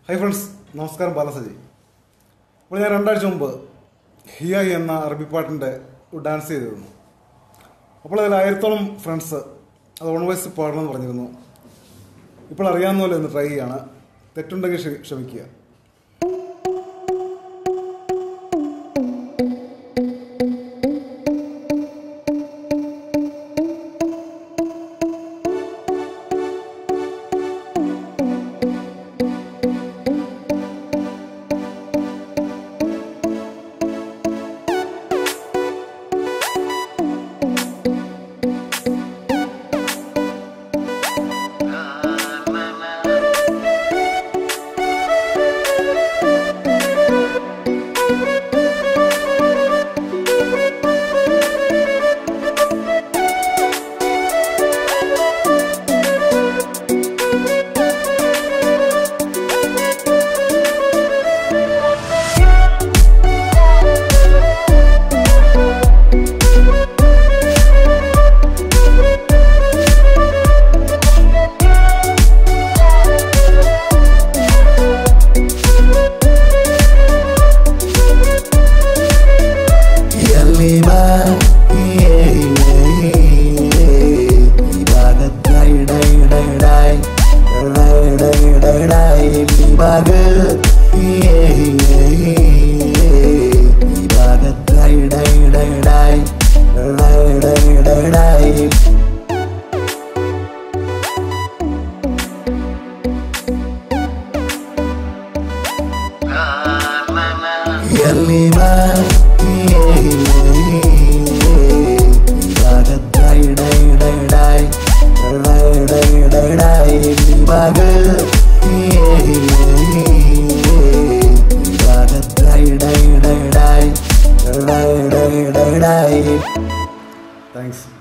hi friends നമസ്കാരം ബാലസജി അപ്പോൾ ഞാൻ രണ്ടാഴ്ച മുമ്പ് ഹിയായി എന്ന അറബി പാട്ടിൻ്റെ ഒരു ഡാൻസ് ചെയ്തിരുന്നു അപ്പോൾ അതിൽ ആയിരത്തോളം ഫ്രണ്ട്സ് അത് ഓൺ വോയിസ് പാടണമെന്ന് പറഞ്ഞിരുന്നു ഇപ്പോൾ അറിയാവുന്ന പോലെ ഒന്ന് ട്രൈ ചെയ്യാണ് തെറ്റുണ്ടെങ്കിൽ ക്ഷ- ക്ഷമിക്കുക താങ്ക്സ്